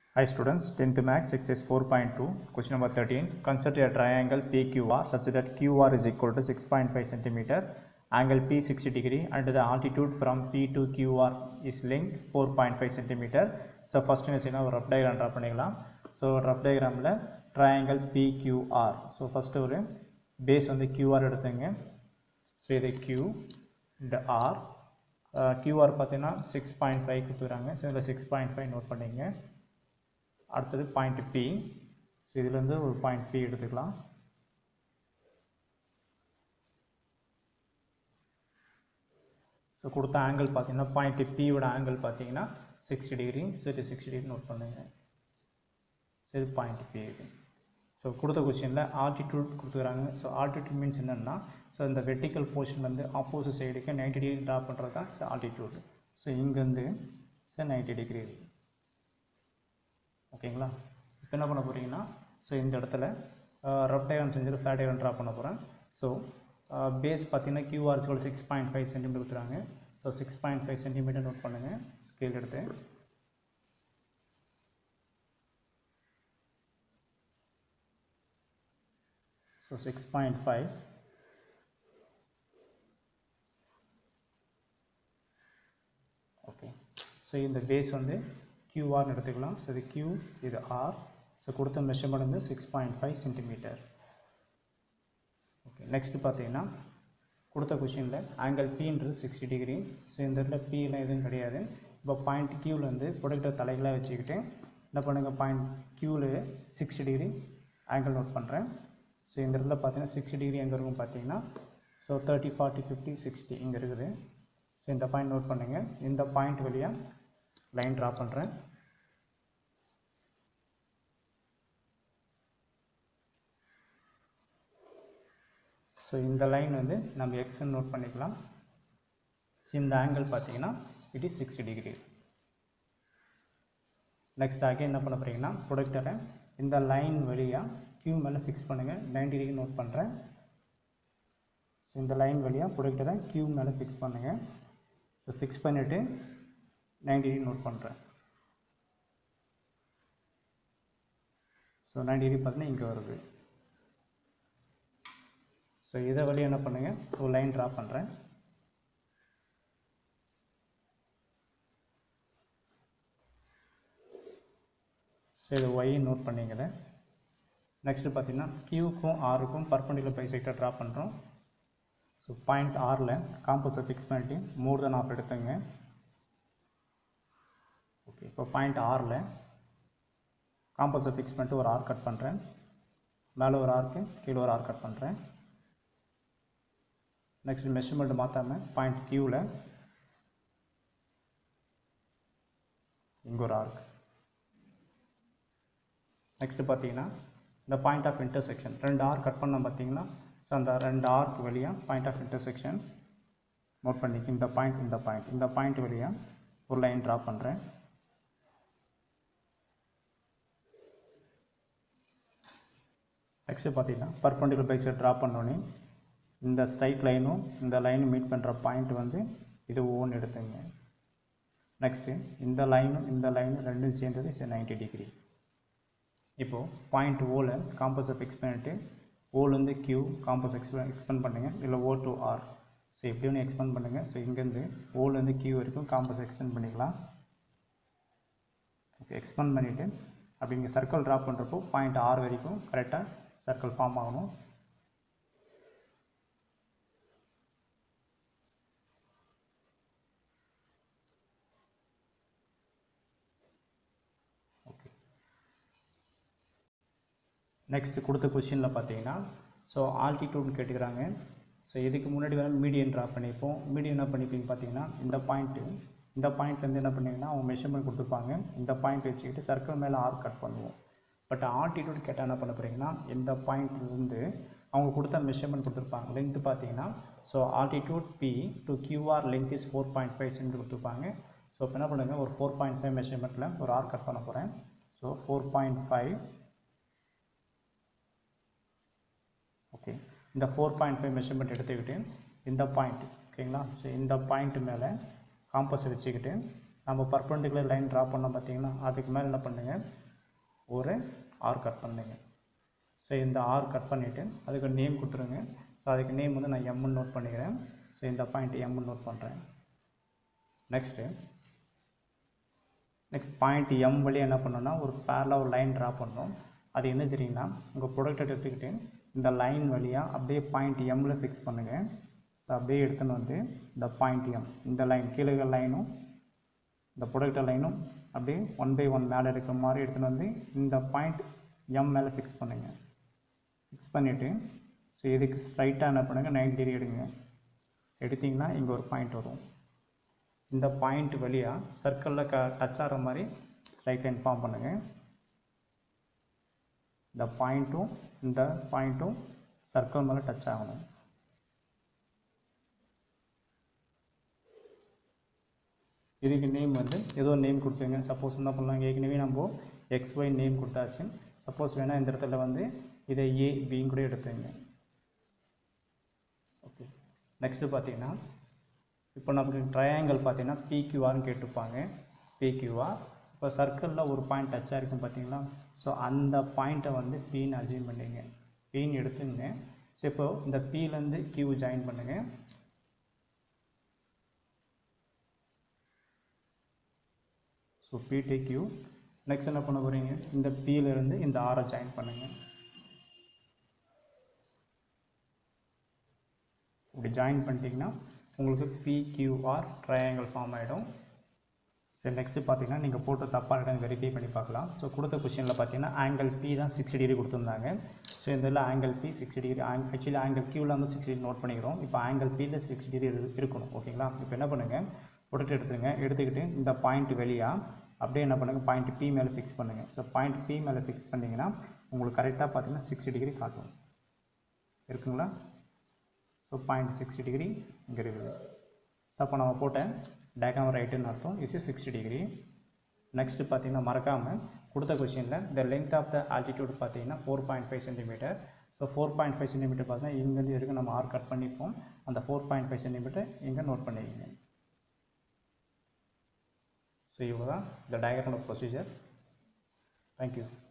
Hi students, 10th Max exercise 4.2, question number 13. Consider a triangle PQR such that QR is equal to 6.5 centimeter, angle P 60 degree and the altitude from P to QR is length 4.5 centimeter. So first என்ன செய்யணும் ஒரு rough diagram draw பண்ணிக்கலாம். So rough diagramல triangle PQR. So first ஒரு base வந்து QR எடுத்துங்க. So இது Q இந்த R கியூஆர் பார்த்தீங்கன்னா சிக்ஸ் பாயிண்ட் ஃபைவ் கொடுத்துக்கிறாங்க ஸோ இதில் சிக்ஸ் பாயிண்ட் ஃபைவ் நோட் பண்ணிங்க அடுத்தது பாயிண்ட் பி ஸோ இதுலேருந்து ஒரு பாயிண்ட் பி எடுத்துக்கலாம் ஸோ கொடுத்த ஆங்கிள் பார்த்தீங்கன்னா பாயிண்ட் பியோட ஆங்கிள் பார்த்தீங்கன்னா சிக்ஸ்டி டிகிரி ஸோ இது சிக்ஸ்டி டிகிரி நோட் பண்ணுங்க ஸோ இது பாயிண்ட் பி இது ஸோ கொடுத்த கொஸ்டினில் ஆல்டிடியூட் கொடுத்துக்கிறாங்க ஸோ ஆல்டிடியூட் மீன்ஸ் என்னென்னா ஸோ இந்த வெர்டிக்கல் போர்ஷன் வந்து ஆப்போசிட் சைடுக்கு நைன்டி டிகிரி ட்ரா பண்ணுறது தான் ஸோ ஆல்டிடியூட் ஸோ இங்கேருந்து ஸோ நைன்டி டிகிரி இது ஓகேங்களா இப்போ என்ன பண்ண போகிறீங்கன்னா ஸோ இந்த இடத்துல ரப் டயக்ராம் செஞ்சுட்டு ஃபேட் டயக்ராம் ட்ரா பண்ண போகிறேன் ஸோ பேஸ் பார்த்தீங்கன்னா கியூஆர் ஸ்கோல் சிக்ஸ் பாயிண்ட் ஃபைவ் சென்டிமீட்டர் கொடுத்துறாங்க so six point five centimetre note பண்ணுங்கள் ஸ்கேல் எடுத்து so six point five okay so இந்த பேஸ் வந்து கியூஆர்னு எடுத்துக்கலாம் ஸோ இது கியூ இது ஆர் ஸோ கொடுத்த மெஷர்மெண்ட் வந்து six point five centimetre okay next பார்த்தீங்கன்னா கொடுத்த கொஷினில் ஆங்கிள் பின்றது சிக்ஸ்டி டிகிரி ஸோ இந்த இடத்துல பிலாம் எதுவும் கிடையாது இப்போ பாயிண்ட் கியூலேருந்து ப்ரொடக்டை தலைகளாக வச்சுக்கிட்டு என்ன பண்ணுங்கள் பாயிண்ட் கியூவில் சிக்ஸ்டி டிகிரி ஆங்கிள் நோட் பண்ணுறேன் ஸோ இந்த இடத்துல பார்த்தீங்கன்னா சிக்ஸ்டி டிகிரி எங்கே இருக்கும் பார்த்தீங்கன்னா so thirty forty fifty sixty இங்கே இருக்குது ஸோ இந்த பாயிண்ட் நோட் பண்ணுங்கள் இந்த பாயிண்ட் வழியாக லைன் ட்ரா பண்ணுறேன் ஸோ இந்த லைன் வந்து நம்ம எக்ஸ்ன்னு நோட் பண்ணிக்கலாம் ஸோ இந்த ஆங்கிள் பார்த்தீங்கன்னா it is sixty degree next ஆகே என்ன பண்ண போகிறீங்கன்னா ப்ரொடக்டரை இந்த லைன் வழியாக கியூ மேலே ஃபிக்ஸ் பண்ணுங்கள் நைன்டி டிகிரி நோட் பண்ணுறேன் ஸோ இந்த லைன் வழியாக ப்ரொடக்டரை கியூ மேலே ஃபிக்ஸ் பண்ணுங்கள் ஸோ ஃபிக்ஸ் பண்ணிவிட்டு நைன்டி டிகிரி நோட் பண்ணுறேன் ஸோ நைன்டி டிகிரி பார்த்தீங்கன்னா இங்கே வருது ஸோ இதை வழியாக என்ன பண்ணுங்கள் ஒரு லைன் ட்ரா பண்ணுறேன் ஸோ இது ஒய் நோட் பண்ணிக்கிறேன் நெக்ஸ்ட்டு பார்த்தீங்கன்னா கியூக்கும் ஆருக்கும் பர்பண்டிகுலர் பைசெக்டர் ட்ரா பண்ணுறோம் ஸோ பாயிண்ட் ஆரில் காம்பஸை ஃபிக்ஸ் பண்ணிட்டு மோர் தென் ஆஃப் எடுத்துங்க ஓகே இப்போ பாயிண்ட் ஆரில் காம்பஸை ஃபிக்ஸ் பண்ணிட்டு ஒரு ஆர் கட் பண்ணுறேன் மேலே ஒரு ஆர்க்கு கீழே ஒரு ஆர் கட் பண்ணுறேன் நெக்ஸ்ட் மெஷர்மெண்ட் மாற்றாமல் பாயிண்ட் கியூவில் இங்கே ஒரு ஆர்க் நெக்ஸ்ட்டு பார்த்தீங்கன்னா இந்த பாயிண்ட் ஆஃப் இன்டர்செக்ஷன் ரெண்டு ஆர் கட் பண்ண பார்த்தீங்கன்னா ஸோ அந்த ரெண்டு ஆர்க் வழியாக பாயிண்ட் ஆஃப் இன்டர்செக்ஷன் நோட் பண்ணிக்க இந்த பாயிண்ட் இந்த பாயிண்ட் இந்த பாயிண்ட் வழியாக ஒரு லைன் ட்ரா பண்ணுறேன் நெக்ஸ்ட்டு பார்த்தீங்கன்னா பர்பண்டிகுலர் பைஸை ட்ரா பண்ணோன்னே இந்த ஸ்ட்ரைட் லைனும் இந்த லைனும் மீட் பண்ணுற பாயிண்ட் வந்து இது ஓன் எடுத்துங்க நெக்ஸ்ட்டு இந்த லைனும் இந்த லைனும் ரெண்டும் சேர்ந்தது இஸ் நைன்டி டிகிரி இப்போது பாயிண்ட் ஓவில் காம்பஸை ஃபிக்ஸ் பண்ணிவிட்டு ஓலேருந்து கியூ காம்பஸ் எக்ஸ்பெ எக்ஸ்பெண்ட் பண்ணுங்கள் இல்லை ஓ டு ஆர் ஸோ எப்படி ஒன்று எக்ஸ்பெண்ட் பண்ணுங்கள் ஸோ இங்கேருந்து ஓலேருந்து கியூ வரைக்கும் காம்பஸ் எக்ஸ்டெண்ட் பண்ணிக்கலாம் ஓகே எக்ஸ்பெண்ட் பண்ணிவிட்டு அப்படி இங்கே சர்க்கிள் ட்ரா பண்ணுறப்போ பாயிண்ட் ஆர் வரைக்கும் கரெக்டாக சர்க்கிள் ஃபார்ம் ஆகணும் ஓகே நெக்ஸ்ட் கொடுத்த கொஷினில் பார்த்தீங்கன்னா ஸோ ஆல்டிடியூட்னு கேட்டுக்கிறாங்க ஸோ இதுக்கு முன்னாடி வேணால் மீடியன் ட்ரா பண்ணிப்போம் மீடியன் என்ன பண்ணிப்பீங்க பார்த்தீங்கன்னா இந்த பாயிண்ட்டு இந்த பாயிண்ட்லேருந்து என்ன பண்ணிங்கன்னா அவங்க மெஷர்மெண்ட் கொடுத்துருப்பாங்க இந்த பாயிண்ட் வச்சுக்கிட்டு சர்க்கிள் மேலே ஆர் கட் பண்ணுவோம் பட் ஆல்டிடியூட் கேட்டால் என்ன பண்ண போகிறீங்கன்னா இந்த பாயிண்ட்லேருந்து அவங்க கொடுத்த மெஷர்மெண்ட் கொடுத்துருப்பாங்க லென்த் பார்த்தீங்கன்னா so altitude P to QR length is four point five cent கொடுத்துருப்பாங்க ஸோ இப்போ என்ன பண்ணுங்கள் ஒரு ஃபோர் பாயிண்ட் ஃபைவ் மெஷர்மெண்ட்டில் ஒரு ஆர் கட் பண்ண போகிறேன் so four point five okay இந்த ஃபோர் பாயிண்ட் ஃபைவ் மெஷர்மெண்ட் எடுத்துக்கிட்டு இந்த பாயிண்ட் ஓகேங்களா ஸோ இந்த பாயிண்ட் மேலே காம்பஸ் வச்சுக்கிட்டு நம்ம பர்பண்டிகுலர் லைன் ட்ரா பண்ணோம் பார்த்தீங்கன்னா அதுக்கு மேலே என்ன பண்ணுங்க ஒரு ஆர் கட் பண்ணுங்க ஸோ இந்த ஆர் கட் பண்ணிவிட்டு அதுக்கு நேம் கொடுத்துருங்க ஸோ அதுக்கு நேம் வந்து நான் எம்னு நோட் பண்ணிக்கிறேன் ஸோ இந்த பாயிண்ட் எம்னு நோட் பண்ணுறேன் நெக்ஸ்ட்டு நெக்ஸ்ட் பாயிண்ட் எம் வழியாக என்ன பண்ணோன்னா ஒரு பேரலாக ஒரு லைன் ட்ரா பண்ணோம் அது என்ன சரிங்கன்னா உங்கள் ப்ரொடக்டை எடுத்துக்கிட்டு இந்த லைன் வழியாக அப்படியே பாயிண்ட் எம்மில் ஃபிக்ஸ் பண்ணுங்கள் ஸோ அப்படியே எடுத்துன்னு வந்து இந்த பாயிண்ட் எம் இந்த லைன் கீழே லைனும் இந்த ப்ரொடக்டர் லைனும் அப்படியே ஒன் பை ஒன் மேலே இருக்கிற மாதிரி எடுத்துன்னு வந்து இந்த பாயிண்ட் எம் மேலே ஃபிக்ஸ் பண்ணுங்கள் ஃபிக்ஸ் பண்ணிவிட்டு ஸோ இதுக்கு ஸ்ட்ரைட்டாக என்ன பண்ணுங்கள் நைன் டிகிரி எடுங்க ஸோ எடுத்திங்கன்னா இங்கே ஒரு பாயிண்ட் வரும் இந்த பாயிண்ட் வழியாக சர்க்கிளில் க டச் ஆகிற மாதிரி ஸ்ட்ரைட் லைன் ஃபார்ம் பண்ணுங்கள் இந்த பாயிண்ட்டும் இந்த பாயிண்ட்டும் சர்க்கிள் மேலே டச் ஆகணும் இதுக்கு நேம் வந்து ஏதோ நேம் கொடுத்துங்க சப்போஸ் என்ன பண்ணலாம் ஏற்கனவே நம்ம எக்ஸ் ஒய் நேம் கொடுத்தாச்சு சப்போஸ் வேணால் இந்த இடத்துல வந்து இதை ஏ பின்னு கூட எடுத்துங்க ஓகே நெக்ஸ்ட்டு பார்த்தீங்கன்னா இப்போ நமக்கு ட்ரையாங்கிள் பார்த்தீங்கன்னா பிக்யூஆர்னு கேட்டிருப்பாங்க பிக்யூஆர் இப்போ சர்க்கிளில் ஒரு பாயிண்ட் டச்சாக இருக்கும் பார்த்தீங்களா ஸோ அந்த பாயிண்ட்டை வந்து பின்னு அசீவ் பண்ணிங்க பின்னு எடுத்துங்க ஸோ இப்போ இந்த பிலேருந்து கியூ ஜாயின் பண்ணுங்கள் ஸோ பிடி கியூ நெக்ஸ்ட் என்ன பண்ண போகிறீங்க இந்த பியிலேருந்து இந்த ஆரை ஜாயின் பண்ணுங்கள் இப்படி ஜாயின் பண்ணிட்டீங்கன்னா உங்களுக்கு பிக்யூஆர் ட்ரையாங்கிள் ஃபார்ம் ஆகிடும் சரி நெக்ஸ்ட்டு பார்த்தீங்கன்னா நீங்கள் போட்டு தப்பாக இடம் வெரிஃபை பண்ணி பார்க்கலாம் ஸோ கொடுத்த கொஷினில் பார்த்தீங்கன்னா ஆங்கிள் பி தான் சிக்ஸ்டி டிகிரி கொடுத்துருந்தாங்க ஸோ இந்த இதில் angle P sixty degree actually angle கியூவில் வந்து சிக்ஸ்டி டிகிரி நோட் பண்ணிக்கிறோம் இப்போ ஆங்கிள் பியில் சிக்ஸ்டி டிகிரி இருக்கணும் ஓகேங்களா இப்போ என்ன பண்ணுங்கள் ப்ரொடக்ட் எடுத்துருங்க எடுத்துக்கிட்டு இந்த பாயிண்ட் வெளியாக அப்படியே என்ன பண்ணுங்கள் பாயிண்ட் பி மேலே ஃபிக்ஸ் பண்ணுங்கள் ஸோ பாயிண்ட் பி மேலே ஃபிக்ஸ் பண்ணிங்கன்னா உங்களுக்கு கரெக்டாக பார்த்தீங்கன்னா சிக்ஸ்டி டிகிரி காட்டும் இருக்குங்களா ஸோ பாயிண்ட் சிக்ஸ்டி டிகிரி இங்கே இருக்குது ஸோ அப்போ நம்ம போட்ட டயக்ராம் ரைட்டுன்னு அர்த்தம் இஸ் சிக்ஸ்டி டிகிரி நெக்ஸ்ட்டு பார்த்தீங்கன்னா மறக்காமல் கொடுத்த கொஷினில் the length of the altitude பார்த்தீங்கன்னா four point five centimetre so four point five centimetre பார்த்தீங்கன்னா இங்கேருந்து வரைக்கும் நம்ம ஆர் கட் பண்ணிப்போம் அந்த ஃபோர் பாயிண்ட் ஃபைவ் சென்டிமீட்டர் இங்கே நோட் பண்ணிக்கிங்க ஸோ இவ்வளோ தான் இந்த டயக்ராம் ப்ரொசீஜர் தேங்க்யூ